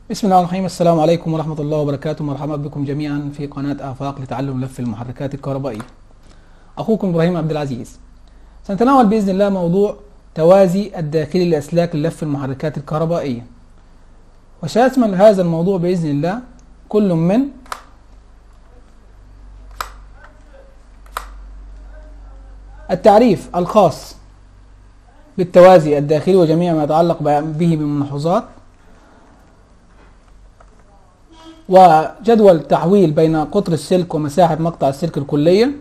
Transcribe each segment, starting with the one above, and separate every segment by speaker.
Speaker 1: بسم الله الرحمن الرحيم السلام عليكم ورحمة الله وبركاته مرحبا بكم جميعا في قناة آفاق لتعلم لف المحركات الكهربائية أخوكم إبراهيم عبد العزيز سنتناول بإذن الله موضوع توازي الداخلي لأسلاك لف المحركات الكهربائية وسيشمل هذا الموضوع بإذن الله كل من التعريف الخاص بالتوازي الداخلي وجميع ما يتعلق به من ملحوظات وجدول تحويل بين قطر السلك ومساحة مقطع السلك الكلية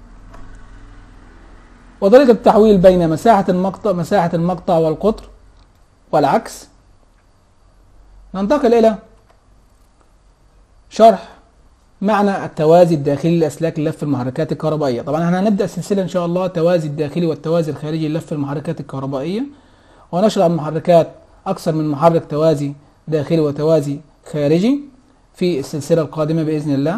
Speaker 1: وطريقة التحويل بين مساحة المقطع مساحة المقطع والقطر والعكس ننتقل إلى شرح معنى التوازي الداخلي لأسلاك لف المحركات الكهربائية طبعا احنا هنبدأ سلسلة إن شاء الله التوازي الداخلي والتوازي الخارجي للف المحركات الكهربائية ونشرح المحركات أكثر من محرك توازي داخلي وتوازي خارجي في السلسلة القادمة بإذن الله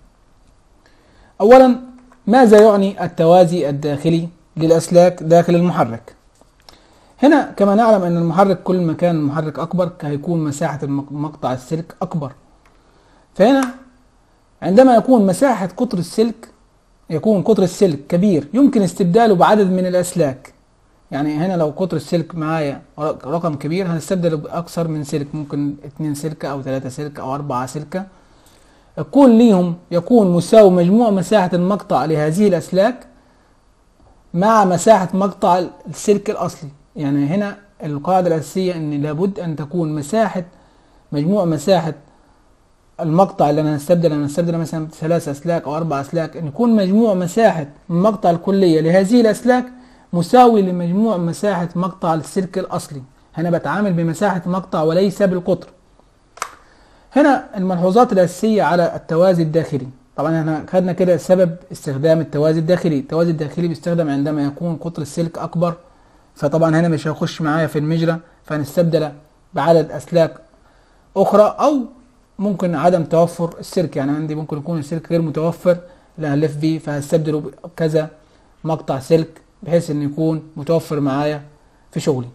Speaker 1: أولا ماذا يعني التوازي الداخلي للأسلاك داخل المحرك هنا كما نعلم أن المحرك كل ما كان المحرك أكبر هيكون مساحة مقطع السلك أكبر فهنا عندما يكون مساحة قطر السلك يكون قطر السلك كبير يمكن استبداله بعدد من الأسلاك يعني هنا لو قطر السلك معايا رقم كبير هنستبدله بأكثر من سلك ممكن اتنين سلكة أو ثلاثة سلكة أو أربعة سلكة يكون ليهم يكون مساوي مجموع مساحة المقطع لهذه الأسلاك مع مساحة مقطع السلك الأصلي يعني هنا القاعدة الأساسية أن لابد أن تكون مساحة مجموع مساحة المقطع اللي أنا هستبدل أنا هستبدل مثلا ثلاثة أسلاك أو أربع أسلاك أن يكون مجموع مساحة المقطع الكلية لهذه الأسلاك مساوي لمجموع مساحة مقطع السلك الأصلي هنا بتعامل بمساحة مقطع وليس بالقطر هنا الملحوظات الأساسية على التوازي الداخلي طبعا احنا خدنا كده سبب استخدام التوازي الداخلي التوازي الداخلي بيستخدم عندما يكون قطر السلك أكبر فطبعا هنا مش هيخش معايا في المجرى فهنستبدل بعدد أسلاك أخرى أو ممكن عدم توفر السلك يعني عندي ممكن يكون السلك غير متوفر اللي هنلف بيه فهستبدله بكذا مقطع سلك بحيث ان يكون متوفر معايا في شغلي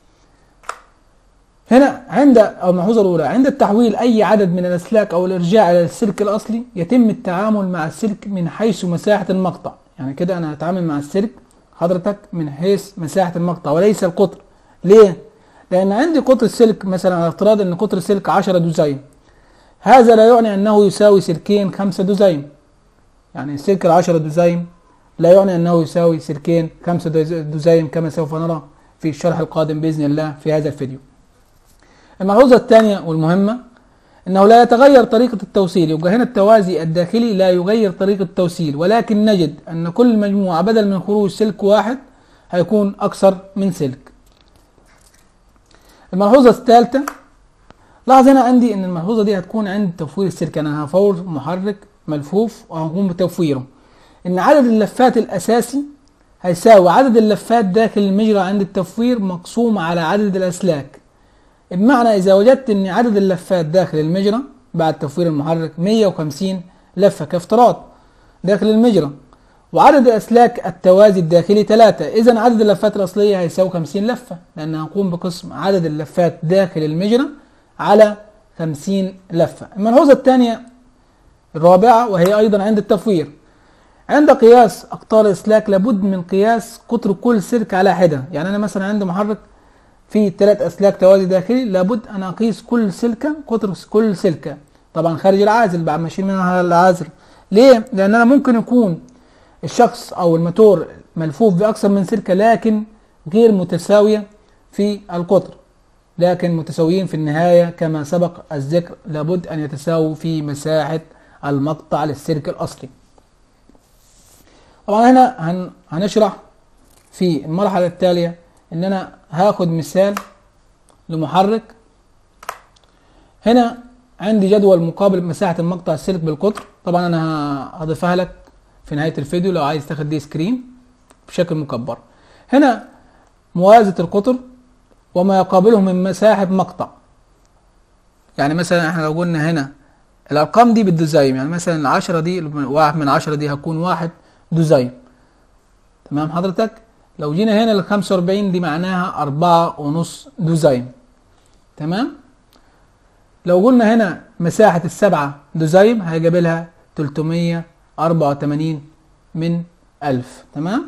Speaker 1: هنا عند او الملحوظه الاولى عند التحويل اي عدد من الاسلاك او الارجاع الى السلك الاصلي يتم التعامل مع السلك من حيث مساحه المقطع يعني كده انا هتعامل مع السلك حضرتك من حيث مساحه المقطع وليس القطر ليه لان عندي قطر السلك مثلا على افتراض ان قطر السلك 10 دزاين هذا لا يعني انه يساوي سلكين 5 دزاين يعني السلك ال 10 دزاين لا يعني أنه يساوي سلكين خمسة دزايم كما سوف نرى في الشرح القادم بإذن الله في هذا الفيديو الملحوظة الثانية والمهمة أنه لا يتغير طريقة التوصيل يبقى هنا التوازي الداخلي لا يغير طريقة التوصيل ولكن نجد أن كل مجموعة بدل من خروج سلك واحد هيكون أكثر من سلك الملحوظة الثالثة لاحظ هنا عندي أن الملحوظة دي هتكون عند تفوير السلك أنا هفور محرك ملفوف وهقوم بتفويره ان عدد اللفات الاساسي هيساوي عدد اللفات داخل المجرى عند التفوير مقسوم على عدد الاسلاك بمعنى اذا وجدت ان عدد اللفات داخل المجرى بعد تفوير المحرك 150 لفة كافتراض داخل المجرى وعدد الاسلاك التوازي الداخلي 3 اذا عدد اللفات الاصلية هيساوي 50 لفة لان هنقوم بقسم عدد اللفات داخل المجرى على 50 لفة الملحوظة الثانية الرابعة وهي ايضا عند التفوير عند قياس اقطار الاسلاك لابد من قياس قطر كل سلك على حده يعني انا مثلا عندي محرك فيه ثلاث اسلاك توازي داخلي لابد ان اقيس كل سلكه قطر كل سلكه طبعا خارج العازل بعد ما اشيل منها العازل ليه لان انا ممكن يكون الشخص او الموتور ملفوف باكثر من سلكه لكن غير متساويه في القطر لكن متساويين في النهايه كما سبق الذكر لابد ان يتساووا في مساحه المقطع للسلك الاصلي طبعا هنا هن هنشرح في المرحلة التالية ان انا هاخد مثال لمحرك هنا عندي جدول مقابل مساحة المقطع السلك بالقطر طبعا انا هضيفها لك في نهاية الفيديو لو عايز تاخد دي سكرين بشكل مكبر هنا موازة القطر وما يقابله من مساحة مقطع يعني مثلا احنا لو قلنا هنا الارقام دي بالديزاين يعني مثلا العشرة دي واحد من عشرة دي هتكون واحد ديزاين تمام حضرتك لو جينا هنا لل 45 دي معناها أربعة ونص ديزاين تمام لو قلنا هنا مساحة السبعة دزايم هيجيب لها 384 من 1000 تمام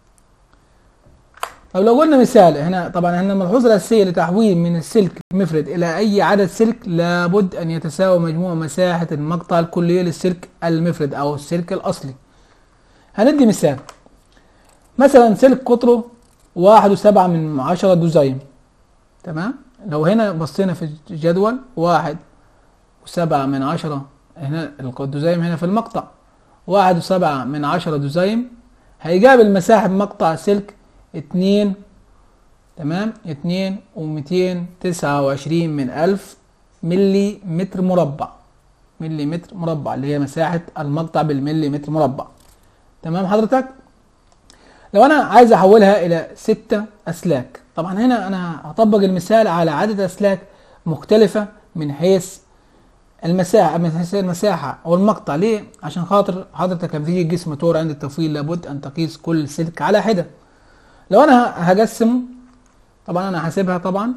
Speaker 1: طب لو قلنا مثال هنا طبعا هنا الملحوظة الأساسية لتحويل من السلك المفرد إلى أي عدد سلك لابد أن يتساوى مجموع مساحة المقطع الكلية للسلك المفرد أو السلك الأصلي هندي مثال مثلا سلك قطره واحد وسبعة من عشرة دزايم تمام لو هنا بصينا في الجدول واحد وسبعة من عشرة هنا الدزايم هنا في المقطع واحد وسبعة من عشرة دزايم هيقابل مساحة مقطع سلك اتنين تمام اتنين ومتين تسعة وعشرين من ألف ملي متر مربع ملي متر مربع اللي هي مساحة المقطع بالملي متر مربع تمام حضرتك لو أنا عايز أحولها إلى ستة أسلاك طبعا هنا أنا هطبق المثال على عدد أسلاك مختلفة من حيث المساحة من حيث المساحة أو المقطع ليه؟ عشان خاطر حضرتك لما تيجي تقيس موتور عند التفويل لابد أن تقيس كل سلك على حدة لو أنا هقسمه طبعا أنا هحسبها طبعا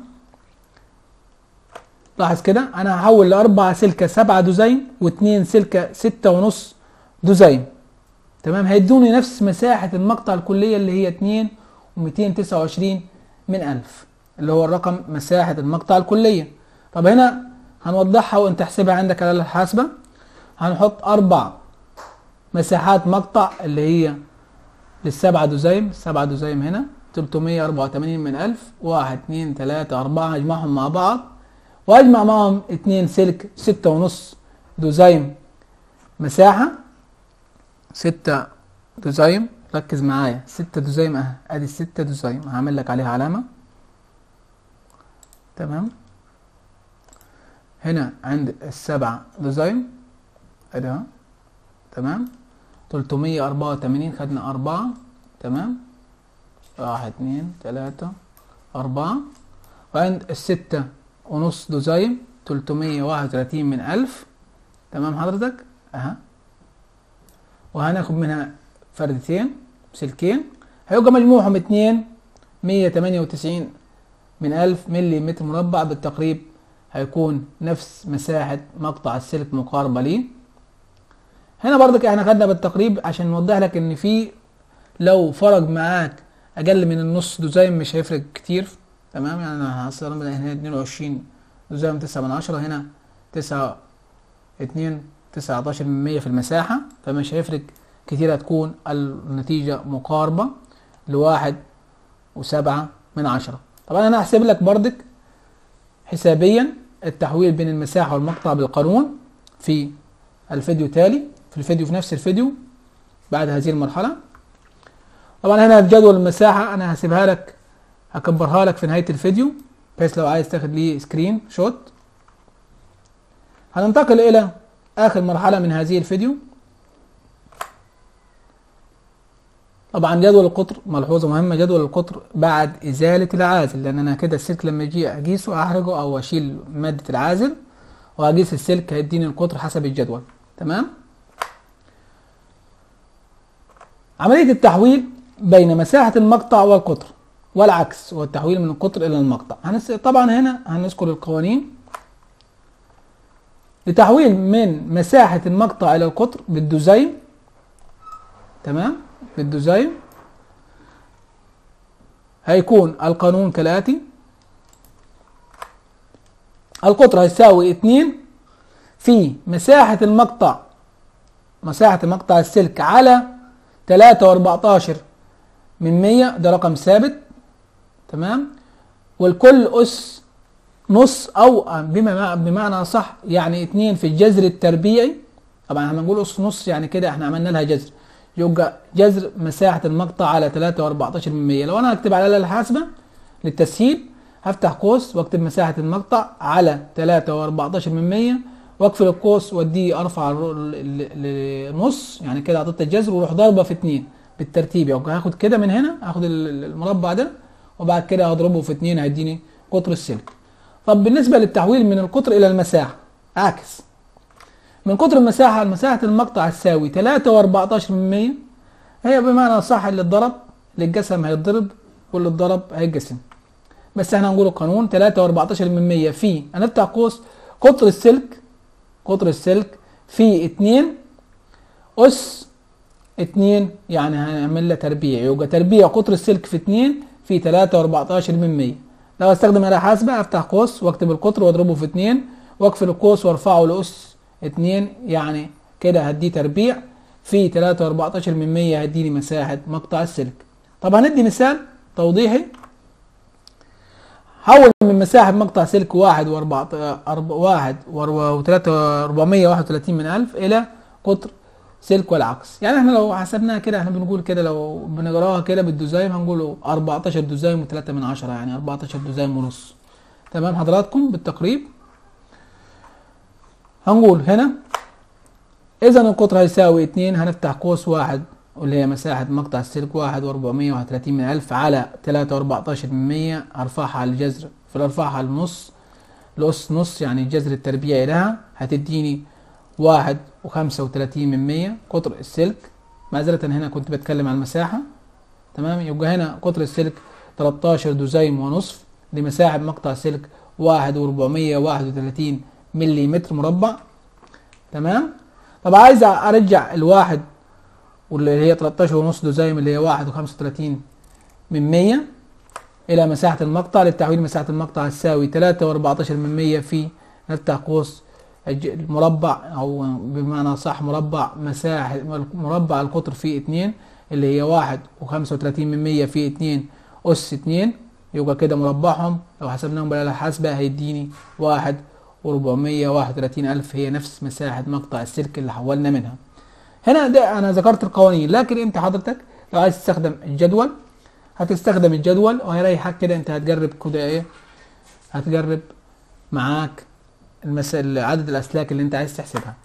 Speaker 1: لاحظ كده أنا هحول لأربع سلكة سبعة دزاين واتنين سلكة ستة ونص دزاين تمام هيدوني نفس مساحة المقطع الكلية اللي هي اتنين وميتين تسعة وعشرين من ألف اللي هو الرقم مساحة المقطع الكلية طب هنا هنوضحها وانت تحسبها عندك على الحاسبة هنحط أربع مساحات مقطع اللي هي للسبعة دزايم السبعة دزايم هنا 384 من ألف واحد اتنين تلاتة أربعة أجمعهم مع بعض وأجمع معهم اتنين سلك ستة ونص دزايم مساحة ستة دزايم ركز معايا ستة دزايم اهي ادي الستة دزايم هعمل لك عليها علامة تمام هنا عند السبعة دزايم ادي اهو تمام تلتمية أربعة وتمانين خدنا أربعة تمام واحد اتنين تلاتة أربعة وعند الستة ونص دزايم تلتمية واحد وتلاتين من ألف تمام حضرتك أها وهناخد منها فردتين سلكين هيبقى مجموعهم اتنين مية تمانية وتسعين من ألف ملي متر مربع بالتقريب هيكون نفس مساحة مقطع السلك مقاربة ليه هنا برضك احنا خدنا بالتقريب عشان نوضح لك ان في لو فرق معاك اقل من النص دزايم مش هيفرق كتير تمام يعني انا هستخدم هنا 22 دزايم 9 من 10 هنا 9 2 19 من 100 في المساحة فمش هيفرق كتير هتكون النتيجة مقاربة لواحد وسبعة من عشرة طبعا انا هحسب لك بردك حسابيا التحويل بين المساحة والمقطع بالقانون في الفيديو تالي في الفيديو في نفس الفيديو بعد هذه المرحلة طبعا هنا في جدول المساحة انا هسيبها لك هكبرها لك في نهاية الفيديو بحيث لو عايز تاخد لي سكرين شوت هننتقل الى اخر مرحلة من هذه الفيديو طبعا جدول القطر ملحوظة مهمة جدول القطر بعد إزالة العازل لأن أنا كده السلك لما أجي أقيسه أحرجه أو أشيل مادة العازل وأقيس السلك هيديني القطر حسب الجدول تمام عملية التحويل بين مساحة المقطع والقطر والعكس هو التحويل من القطر إلى المقطع هنس... طبعا هنا هنذكر القوانين لتحويل من مساحة المقطع إلى القطر بالدزايم تمام بالدزايم هيكون القانون كالآتي القطر هيساوي اتنين في مساحة المقطع مساحة مقطع السلك على تلاتة واربعتاشر من مية ده رقم ثابت تمام والكل أس نص أو بما بمعنى صح يعني اتنين في الجذر التربيعي طبعا احنا بنقول أس نص يعني كده احنا عملنا لها جذر يبقى جذر مساحة المقطع على 3 من 100 لو انا هكتب على الآلة الحاسبة للتسهيل هفتح قوس واكتب مساحة المقطع على 3 من 100 واقفل القوس واديه ارفع لنص يعني كده عطيت الجذر واروح ضربه في 2 بالترتيب يبقى هاخد كده من هنا هاخد المربع ده وبعد كده هضربه في 2 هيديني قطر السلك طب بالنسبة للتحويل من القطر إلى المساحة عكس من قطر المساحة مساحة المقطع تساوي 3 من 100 هي بمعنى صح اللي اتضرب اللي اتقسم هيتضرب واللي اتضرب هيتقسم بس احنا هنقول القانون 3 من 100 في هنفتح قوس قطر السلك قطر السلك في اتنين أس اتنين يعني هنعمل له تربيع يبقى تربيع قطر السلك في اتنين في تلاتة واربعتاشر من مية لو استخدم آلة حاسبة افتح قوس واكتب القطر واضربه في اتنين واقفل القوس وارفعه لأس اتنين يعني كده هديه تربيع في تلاتة واربعتاشر من مية هديني مساحة مقطع السلك طب هندي مثال توضيحي حول من مساحة مقطع سلك واحد واربعة أرب... واحد وتلاتة اربعمية واحد وتلاتين من ألف إلى قطر سلك والعكس يعني احنا لو حسبناها كده احنا بنقول كده لو بنقراها كده بالدوزايم هنقول 14 دوزايم و3 من عشرة يعني 14 دوزايم ونص تمام حضراتكم بالتقريب هنقول هنا اذا القطر هيساوي اتنين هنفتح قوس واحد واللي هي مساحة مقطع السلك واحد واربعمية واحد وتلاتين من ألف على تلاتة واربعتاشر من مية هرفعها على الجذر في ارفعها على النص الأس نص يعني الجذر التربيعي لها هتديني واحد وخمسة وتلاتين من مية قطر السلك معذرة هنا كنت بتكلم عن المساحة تمام يبقى هنا قطر السلك تلاتاشر دوزايم ونصف لمساحة مقطع سلك واحد واربعمية واحد وتلاتين ملي متر مربع تمام طب عايز ارجع الواحد واللي هي 13 ونص دوزايم اللي هي واحد وخمسة وتلاتين من مية إلى مساحة المقطع للتحويل مساحة المقطع تساوي تلاتة وأربعتاشر من مية في نفتح قوس المربع أو بمعنى صح مربع مساحة مربع القطر فيه اتنين اللي هي واحد وخمسة وتلاتين من مية في اتنين أس اتنين يبقى كده مربعهم لو حسبناهم بالآلة الحاسبة هيديني واحد وربعمية واحد وتلاتين ألف هي نفس مساحة مقطع السلك اللي حولنا منها هنا ده أنا ذكرت القوانين لكن أنت حضرتك لو عايز تستخدم الجدول هتستخدم الجدول وهيريحك كده أنت هتجرب كده إيه هتجرب معاك المسائل عدد الأسلاك اللي أنت عايز تحسبها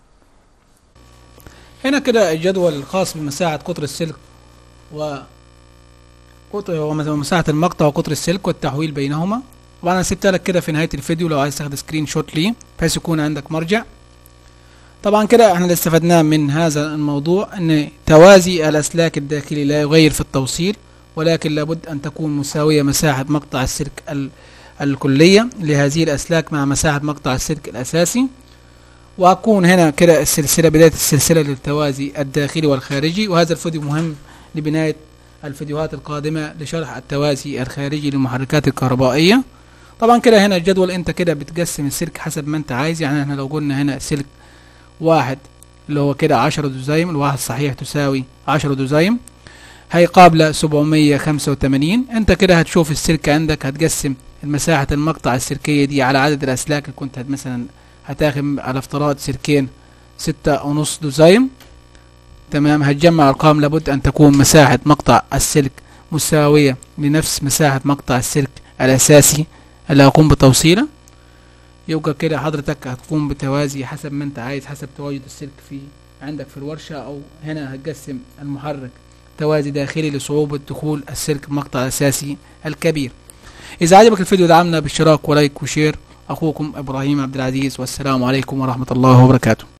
Speaker 1: هنا كده الجدول الخاص بمساحة قطر السلك و قطر ومساحة المقطع وقطر السلك والتحويل بينهما طبعا انا سبتها لك كده في نهايه الفيديو لو عايز تاخد سكرين شوت ليه بحيث يكون عندك مرجع طبعا كده احنا اللي استفدناه من هذا الموضوع ان توازي الاسلاك الداخلي لا يغير في التوصيل ولكن لابد ان تكون مساويه مساحه مقطع السلك ال الكليه لهذه الاسلاك مع مساحه مقطع السلك الاساسي وهكون هنا كده السلسله بدايه السلسله للتوازي الداخلي والخارجي وهذا الفيديو مهم لبنايه الفيديوهات القادمه لشرح التوازي الخارجي للمحركات الكهربائيه طبعا كده هنا الجدول انت كده بتقسم السلك حسب ما انت عايز يعني احنا لو قلنا هنا سلك واحد اللي هو كده عشرة دوزايم الواحد صحيح تساوي عشرة دوزايم هيقابله سبعمية خمسة وتمانين انت كده هتشوف السلك عندك هتقسم مساحة المقطع السلكية دي على عدد الأسلاك اللي كنت هت مثلا هتاخد على افتراض سلكين ستة ونص دوزايم تمام هتجمع أرقام لابد أن تكون مساحة مقطع السلك مساوية لنفس مساحة مقطع السلك الأساسي اللي هقوم بتوصيله يبقى كده حضرتك هتقوم بتوازي حسب ما انت عايز حسب تواجد السلك في عندك في الورشة او هنا هتقسم المحرك توازي داخلي لصعوبة دخول السلك المقطع الاساسي الكبير اذا عجبك الفيديو دعمنا بالاشتراك ولايك وشير اخوكم ابراهيم عبد العزيز والسلام عليكم ورحمة الله وبركاته